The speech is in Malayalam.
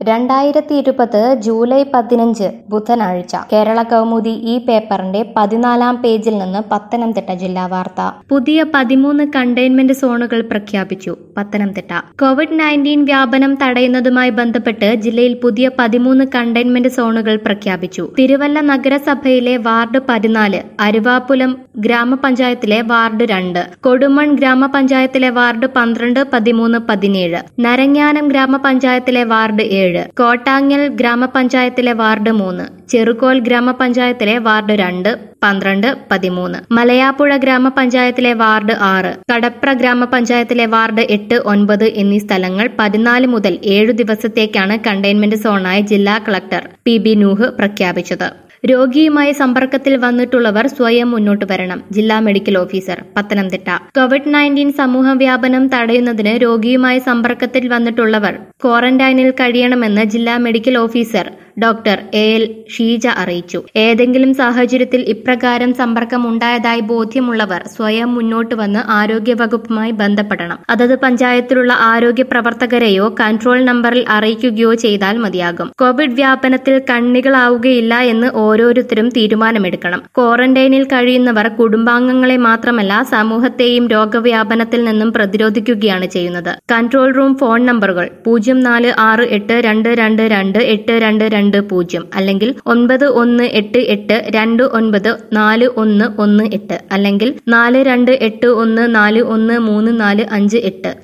രണ്ടായിരത്തി ഇരുപത് ജൂലൈ പതിനഞ്ച് ബുധനാഴ്ച കേരള കൗമുദി ഈ പേപ്പറിന്റെ പതിനാലാം പേജിൽ നിന്ന് പത്തനംതിട്ട ജില്ലാ വാർത്ത പുതിയ പതിമൂന്ന് കണ്ടെയ്ൻമെന്റ് സോണുകൾ പ്രഖ്യാപിച്ചു പത്തനംതിട്ട കോവിഡ് നയൻറ്റീൻ വ്യാപനം തടയുന്നതുമായി ബന്ധപ്പെട്ട് ജില്ലയിൽ പുതിയ പതിമൂന്ന് കണ്ടെയ്ൻമെന്റ് സോണുകൾ പ്രഖ്യാപിച്ചു തിരുവല്ല നഗരസഭയിലെ വാർഡ് പതിനാല് അരുവാപ്പുലം ഗ്രാമപഞ്ചായത്തിലെ വാർഡ് രണ്ട് കൊടുമൺ ഗ്രാമപഞ്ചായത്തിലെ വാർഡ് പന്ത്രണ്ട് പതിമൂന്ന് പതിനേഴ് നരങ്ങാനം ഗ്രാമപഞ്ചായത്തിലെ വാർഡ് ഏഴ് കോട്ടാങ്ങൽ ഗ്രാമപഞ്ചായത്തിലെ വാർഡ് മൂന്ന് ചെറുകോൽ ഗ്രാമപഞ്ചായത്തിലെ വാർഡ് രണ്ട് പന്ത്രണ്ട് പതിമൂന്ന് മലയാപ്പുഴ ഗ്രാമപഞ്ചായത്തിലെ വാർഡ് ആറ് കടപ്ര ഗ്രാമപഞ്ചായത്തിലെ വാർഡ് എട്ട് ഒൻപത് എന്നീ സ്ഥലങ്ങൾ പതിനാല് മുതൽ ഏഴു ദിവസത്തേക്കാണ് കണ്ടെയ്ൻമെന്റ് സോണായി ജില്ലാ കളക്ടർ പി ബി നൂഹ് പ്രഖ്യാപിച്ചത് രോഗിയുമായി സമ്പർക്കത്തിൽ വന്നിട്ടുള്ളവർ സ്വയം മുന്നോട്ട് വരണം ജില്ലാ medical officer Pathanamthitta Covid nineteen സമൂഹ വ്യാപനം തടയുന്നതിന് രോഗിയുമായി സമ്പർക്കത്തിൽ വന്നിട്ടുള്ളവർ ക്വാറന്റൈനിൽ കഴിയണമെന്ന് ജില്ലാ medical officer doctor A L Sheeja അറിയിച്ചു ഏതെങ്കിലും സാഹചര്യത്തിൽ ഇപ്രകാരം സമ്പർക്കം ഉണ്ടായതായി ബോധ്യമുള്ളവർ സ്വയം മുന്നോട്ട് വന്ന് ആരോഗ്യവകുപ്പുമായി ബന്ധപ്പെടണം അതത് പഞ്ചായത്തിലുള്ള ആരോഗ്യ പ്രവർത്തകരെയോ കൺട്രോൾ നമ്പറിൽ അറിയിക്കുകയോ ചെയ്താൽ മതിയാകും കോവിഡ് വ്യാപനത്തിൽ കണ്ണികളാവുകയില്ല എന്ന് ഓരോരുത്തരും തീരുമാനമെടുക്കണം ക്വാറന്റൈനിൽ കഴിയുന്നവർ കുടുംബാംഗങ്ങളെ മാത്രമല്ല സമൂഹത്തെയും രോഗവ്യാപനത്തിൽ നിന്നും പ്രതിരോധിക്കുകയാണ് ചെയ്യുന്നത് കൺട്രോൾ റൂം ഫോൺ നമ്പറുകൾ പൂജ്യം നാല് ആറ് എട്ട് രണ്ട് രണ്ട് രണ്ട് എട്ട് രണ്ട് രണ്ട് പൂജ്യം അല്ലെങ്കിൽ ഒൻപത് ഒന്ന് എട്ട് എട്ട് രണ്ട് ഒൻപത് നാല് ഒന്ന് ഒന്ന് എട്ട് അല്ലെങ്കിൽ നാല് രണ്ട് എട്ട് ഒന്ന് നാല് ഒന്ന് മൂന്ന് നാല് അഞ്ച് എട്ട്